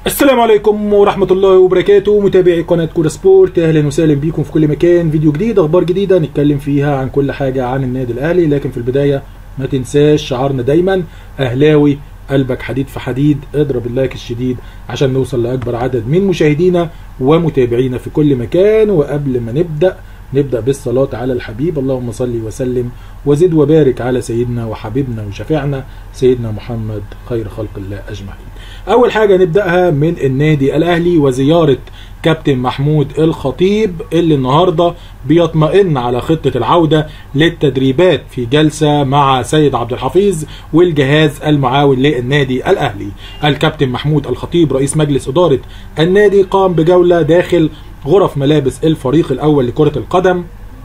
السلام عليكم ورحمة الله وبركاته متابعي قناة كورة سبورت أهلا وسهلا بيكم في كل مكان فيديو جديد أخبار جديدة نتكلم فيها عن كل حاجة عن النادي الأهلي لكن في البداية ما تنساش شعارنا دايما أهلاوي قلبك حديد في حديد اضرب اللايك الشديد عشان نوصل لأكبر عدد من مشاهدينا ومتابعينا في كل مكان وقبل ما نبدأ نبدأ بالصلاة على الحبيب اللهم صل وسلم وزد وبارك على سيدنا وحبيبنا وشفيعنا سيدنا محمد خير خلق الله أجمعين أول حاجة نبدأها من النادي الأهلي وزيارة كابتن محمود الخطيب اللي النهارده بيطمئن على خطة العودة للتدريبات في جلسة مع سيد عبد الحفيظ والجهاز المعاون للنادي الأهلي الكابتن محمود الخطيب رئيس مجلس إدارة النادي قام بجولة داخل غرف ملابس الفريق الأول لكرة القدم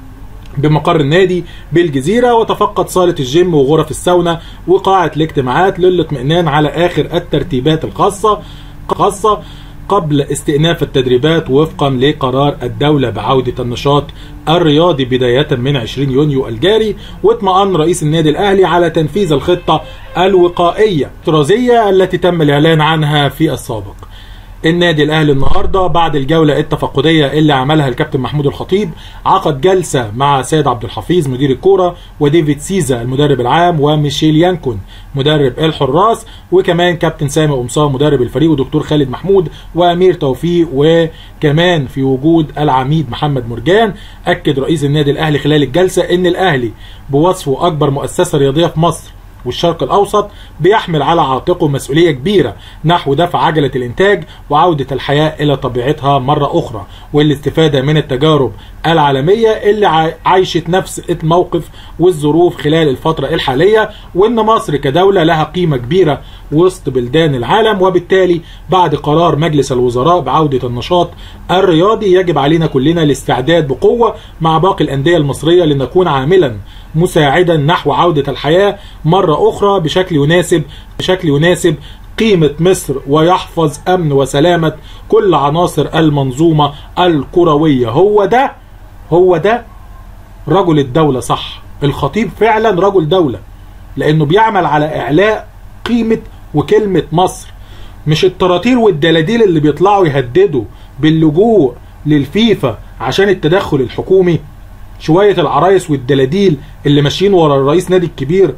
بمقر النادي بالجزيرة وتفقد صالة الجيم وغرف الساونا وقاعة الاجتماعات للاطمئنان على آخر الترتيبات الخاصة خاصة قبل استئناف التدريبات وفقا لقرار الدولة بعودة النشاط الرياضي بداية من 20 يونيو الجاري واطمأن رئيس النادي الأهلي على تنفيذ الخطة الوقائية الطرازية التي تم الإعلان عنها في السابق النادي الاهلي النهارده بعد الجوله التفقديه اللي عملها الكابتن محمود الخطيب عقد جلسه مع سيد عبد الحفيظ مدير الكوره وديفيد سيزا المدرب العام وميشيل يانكون مدرب الحراس وكمان كابتن سامي قمصان مدرب الفريق ودكتور خالد محمود وامير توفيق وكمان في وجود العميد محمد مرجان اكد رئيس النادي الاهلي خلال الجلسه ان الاهلي بوصفه اكبر مؤسسه رياضيه في مصر والشرق الأوسط بيحمل على عاتقه مسؤولية كبيرة نحو دفع عجلة الإنتاج وعودة الحياة إلى طبيعتها مرة أخرى والاستفادة من التجارب العالمية اللي عايشت نفس الموقف والظروف خلال الفترة الحالية وإن مصر كدولة لها قيمة كبيرة وسط بلدان العالم وبالتالي بعد قرار مجلس الوزراء بعودة النشاط الرياضي يجب علينا كلنا الاستعداد بقوة مع باقي الأندية المصرية لنكون عاملا مساعدا نحو عودة الحياة مرة أخرى بشكل يناسب بشكل يناسب قيمة مصر ويحفظ أمن وسلامة كل عناصر المنظومة الكروية هو ده هو ده رجل الدولة صح الخطيب فعلا رجل دولة لأنه بيعمل على إعلاء قيمة وكلمة مصر مش التراتير والدلاديل اللي بيطلعوا يهددوا باللجوء للفيفا عشان التدخل الحكومي شوية العرايس والدلاديل اللي ماشيين ورا الرئيس نادي الكبير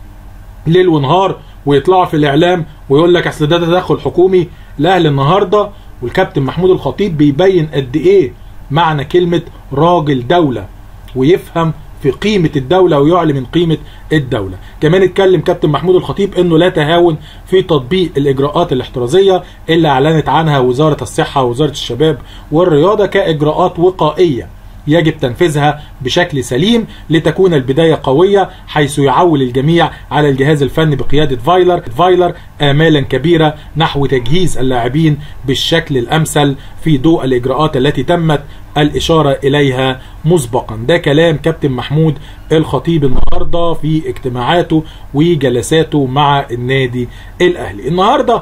ليل ونهار ويطلعوا في الاعلام ويقول لك اصل ده تدخل حكومي الاهلي النهارده والكابتن محمود الخطيب بيبين قد ايه معنى كلمه راجل دوله ويفهم في قيمة الدولة ويعلم من قيمة الدولة كمان اتكلم كابتن محمود الخطيب انه لا تهاون في تطبيق الاجراءات الاحترازية اللي اعلنت عنها وزارة الصحة ووزارة الشباب والرياضة كاجراءات وقائية يجب تنفيذها بشكل سليم لتكون البداية قوية حيث يعول الجميع على الجهاز الفني بقيادة فايلر فايلر آمالا كبيرة نحو تجهيز اللاعبين بالشكل الأمثل في ضوء الإجراءات التي تمت الإشارة إليها مسبقا ده كلام كابتن محمود الخطيب النهاردة في اجتماعاته وجلساته مع النادي الأهلي النهاردة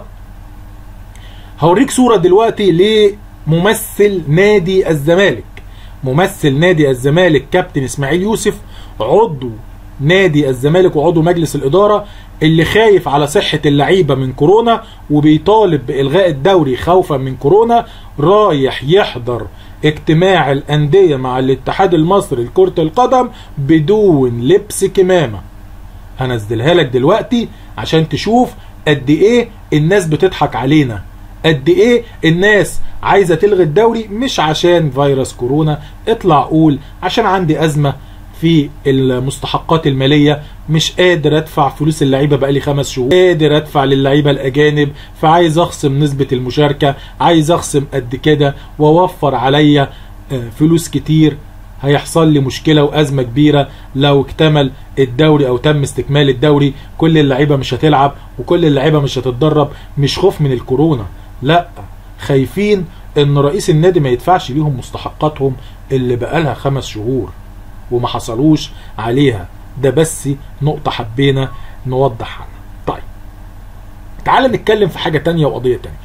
هوريك صورة دلوقتي لممثل نادي الزمالك ممثل نادي الزمالك كابتن اسماعيل يوسف عضو نادي الزمالك وعضو مجلس الإدارة اللي خايف على صحة اللعيبة من كورونا وبيطالب بإلغاء الدوري خوفا من كورونا رايح يحضر اجتماع الأندية مع الاتحاد المصري لكرة القدم بدون لبس كمامة هنزلها لك دلوقتي عشان تشوف قد ايه الناس بتضحك علينا قد ايه الناس عايزه تلغي الدوري مش عشان فيروس كورونا اطلع قول عشان عندي ازمه في المستحقات الماليه مش قادر ادفع فلوس اللعيبه بقالي خمس شهور قادر ادفع للعيبه الاجانب فعايز اخصم نسبه المشاركه عايز اخصم قد كده واوفر عليا فلوس كتير هيحصل لي مشكلة وأزمة كبيرة لو اكتمل الدوري أو تم استكمال الدوري كل اللعيبة مش هتلعب وكل اللعيبة مش هتتدرب مش خوف من الكورونا لا خايفين ان رئيس النادي ما يدفعش ليهم مستحقاتهم اللي بقالها خمس شهور وما حصلوش عليها ده بس نقطة حبينا نوضح عنها طيب تعال نتكلم في حاجة تانية وقضية تانية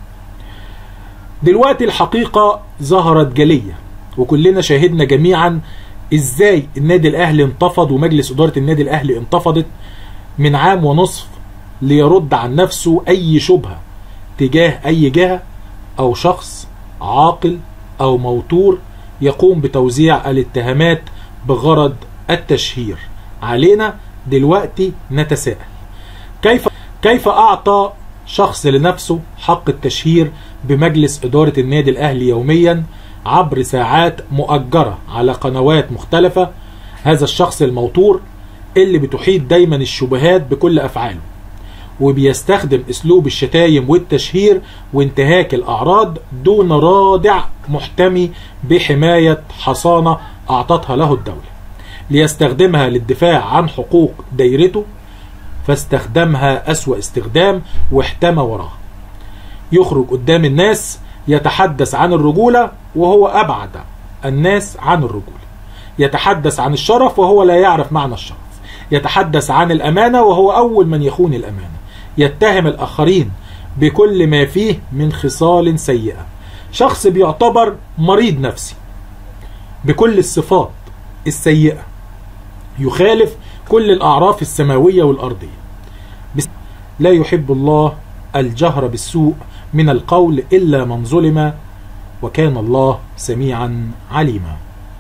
دلوقتي الحقيقة ظهرت جلية وكلنا شاهدنا جميعا ازاي النادي الاهلي انتفض ومجلس ادارة النادي الاهلي انتفضت من عام ونصف ليرد عن نفسه اي شبهة تجاه أي جهة أو شخص عاقل أو موتور يقوم بتوزيع الاتهامات بغرض التشهير علينا دلوقتي نتساءل كيف كيف أعطى شخص لنفسه حق التشهير بمجلس إدارة النادي الأهلي يوميا عبر ساعات مؤجرة على قنوات مختلفة هذا الشخص الموتور اللي بتحيط دايما الشبهات بكل أفعاله وبيستخدم اسلوب الشتايم والتشهير وانتهاك الاعراض دون رادع محتمي بحمايه حصانه اعطتها له الدوله ليستخدمها للدفاع عن حقوق دايرته فاستخدمها اسوا استخدام واحتمى وراها يخرج قدام الناس يتحدث عن الرجوله وهو ابعد الناس عن الرجوله يتحدث عن الشرف وهو لا يعرف معنى الشرف يتحدث عن الامانه وهو اول من يخون الامانه يتهم الآخرين بكل ما فيه من خصال سيئة شخص بيعتبر مريض نفسي بكل الصفات السيئة يخالف كل الأعراف السماوية والأرضية لا يحب الله الجهر بالسوء من القول إلا من ظلم وكان الله سميعا عليما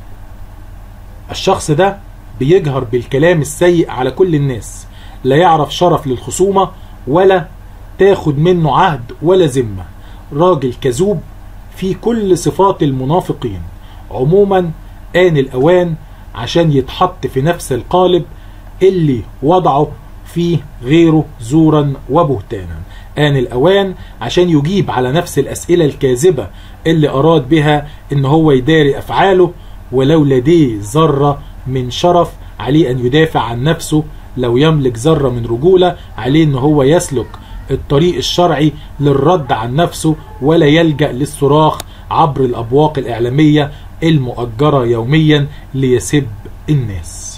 الشخص ده بيجهر بالكلام السيء على كل الناس لا يعرف شرف للخصومة ولا تاخد منه عهد ولا ذمة راجل كذوب في كل صفات المنافقين عموما آن الأوان عشان يتحط في نفس القالب اللي وضعه فيه غيره زورا وبهتانا آن الأوان عشان يجيب على نفس الأسئلة الكاذبة اللي أراد بها إن هو يداري أفعاله ولو لديه ذرة من شرف عليه أن يدافع عن نفسه لو يملك ذرة من رجولة عليه ان هو يسلك الطريق الشرعي للرد عن نفسه ولا يلجأ للصراخ عبر الأبواق الإعلامية المؤجرة يوميا ليسب الناس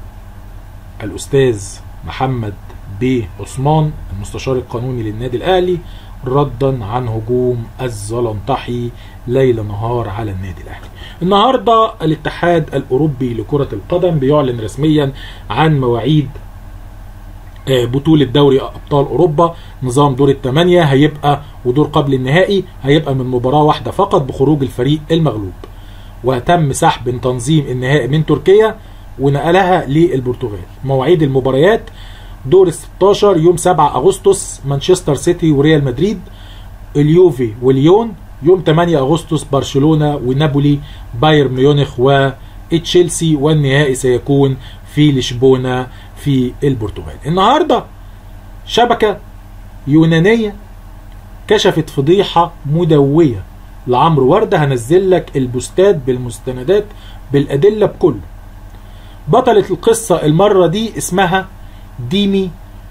الأستاذ محمد بيه عثمان المستشار القانوني للنادي الأهلي ردا عن هجوم الزلنطحي ليل نهار على النادي الأهلي النهاردة الاتحاد الأوروبي لكرة القدم بيعلن رسميا عن مواعيد بطولة دوري أبطال أوروبا نظام دور الثمانية هيبقى ودور قبل النهائي هيبقى من مباراة واحدة فقط بخروج الفريق المغلوب وتم سحب تنظيم النهائي من تركيا ونقلها للبرتغال مواعيد المباريات دور ال 16 يوم 7 أغسطس مانشستر سيتي وريال مدريد اليوفي وليون يوم 8 أغسطس برشلونة ونابولي بايرن ميونخ وتشيلسي والنهائي سيكون في لشبونة في البرتغال النهاردة شبكة يونانية كشفت فضيحة مدوية لعمرو وردة هنزل لك البوستات بالمستندات بالأدلة بكله بطلة القصة المرة دي اسمها ديمي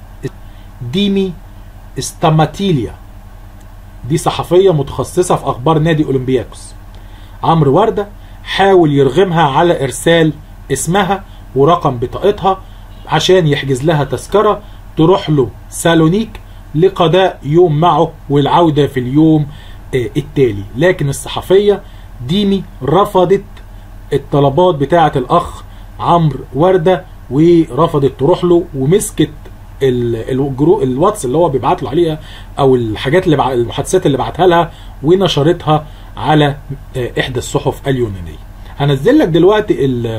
ديمي استاماتيليا دي صحفية متخصصة في أخبار نادي أولمبياكوس عمرو وردة حاول يرغمها على إرسال اسمها ورقم بطاقتها عشان يحجز لها تذكرة تروح له سالونيك لقضاء يوم معه والعودة في اليوم التالي لكن الصحفية ديمي رفضت الطلبات بتاعة الأخ عمرو وردة ورفضت تروح له ومسكت الجرو الواتس اللي هو بيبعت له عليها او الحاجات اللي بع... المحادثات اللي بعتها لها ونشرتها على احدى الصحف اليونانيه هنزل لك دلوقتي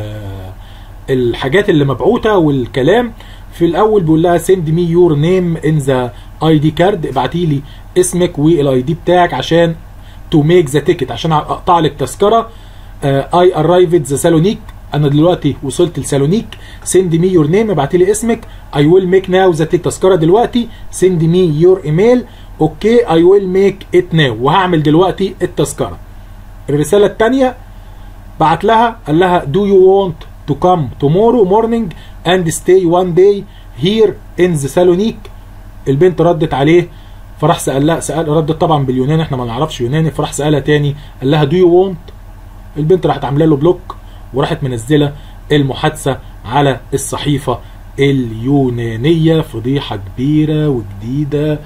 الحاجات اللي مبعوثه والكلام في الاول بيقول لها سند مي يور نيم ان ذا اي دي كارد ابعتي لي اسمك والاي دي بتاعك عشان تو ميك ذا تيكت عشان اقطع لك تذكره اي ارايفد ذا سالونيك انا دلوقتي وصلت لسالونيك سند مي يور نيم ابعتي لي اسمك اي ويل ميك ناو ذا تذكره دلوقتي سند مي يور ايميل اوكي اي ويل ميك ات ناو وهعمل دلوقتي التذكره الرساله الثانيه بعت لها قال لها do you want to come tomorrow morning and stay one day here in the سالونيك البنت ردت عليه فراح سأل لها سأل ردت طبعا باليوناني احنا ما نعرفش يوناني فراح سألها تاني قال لها do you want البنت راحت عامله له بلوك وراحت منزله المحادثه على الصحيفه اليونانيه فضيحه كبيره وجديده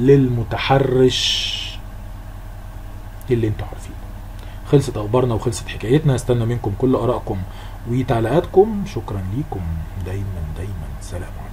للمتحرش اللي انتوا عارفينه خلصت اخبارنا وخلصت حكايتنا استنى منكم كل ارائكم وتعليقاتكم شكرا ليكم دايما دايما سلام